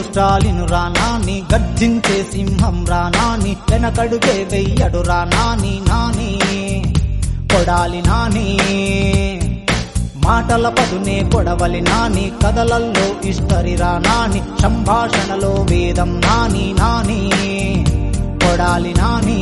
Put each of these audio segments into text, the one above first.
స్టాలిను రానాని గర్జించే సింహం రానాని వెనకడుగే వెయ్యడు రానాని నాని కొడాలి నాని మాటల పదునే కొడవలి నాని కథలల్లో ఇష్టరి రానాని సంభాషణలో వేదం నాని నాని కొడాలి నాని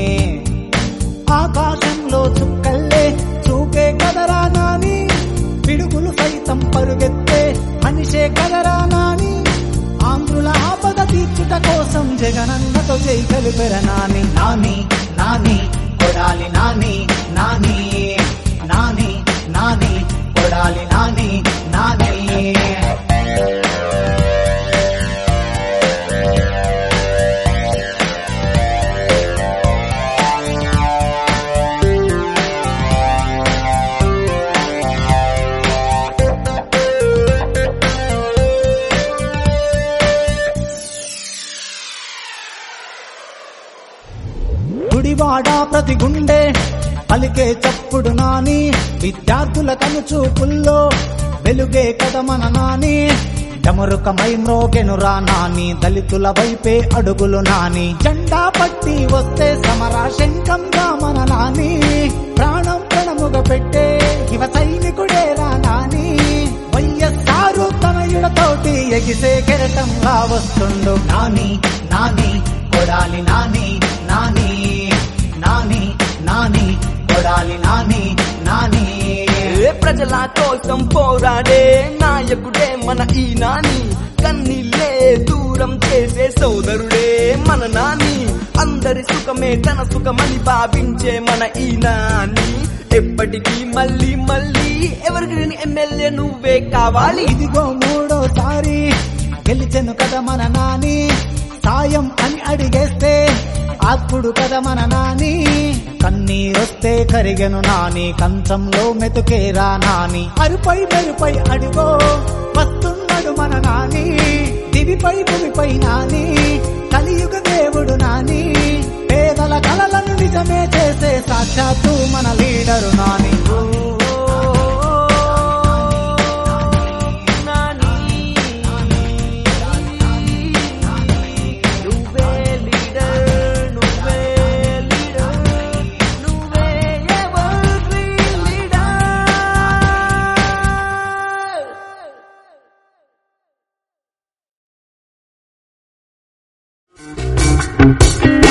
ఆకాశంలో చుక్కల్లే చూపే కదరా నాని పిడుగులు సైతం పరుగెత్తే మనిషే కదరా నాని ఆంధ్రుల ఆపద తీర్చుట కోసం జగనన్నతో జై కలిపెర నాని నాని నాని కొడాలి నాని నాని నాని నాని కొడాలి నాని నాని గుడివాడ ప్రతి గుండె పలికే చప్పుడు నాని విద్యార్థుల కనుచూపుల్లో వెలుగే కథ మన నాని డమరుకమై మ్రోగెను రా నాని దళితుల వైపే అడుగులు నాని జెండా పట్టి వస్తే సమరా శంఖంగా మన నాని ప్రాణం ప్రణముగ పెట్టే యువ సైనికుడే రా నాని వైఎస్ఆరు తనయుడతోటి ఎగిసే కెరటంలా వస్తుండు నాని నాని కొడాలి నాని నాని నాని నాని కొడాలి నాని నాని ఏ ప్రజల కోసం పోరాడే నాయకుడే మన ఈ నాని కన్నీళ్ళే దూరం చేసే సోదరుడే మన నాని అందరి సుఖమే తన సుఖమని భావించే మన ఈ నాని ఎప్పటికీ మళ్ళీ మళ్ళీ ఎవరికి ఎమ్మెల్యే నువ్వే కావాలి ఇదిగో మూడోసారి గెలిచెను కదా మన నాని సాయం అని అడిగేస్తే అప్పుడు కదా మన నాని కన్నీరొస్తే కరిగెను నాని కంచంలో మెతుకేరా నాని అరుపై మెరుపై అడిగో వస్తున్నాడు మన నాని దివిపై భూమిపై నాని కలియుగ దేవుడు నాని పేదల కలలను నిజమే చేసే సాక్షాత్తు మన లీడరు నాని నువ్వే లీడర్ నువ్వే లీడర్ నువ్వే ఎవరి లీడర్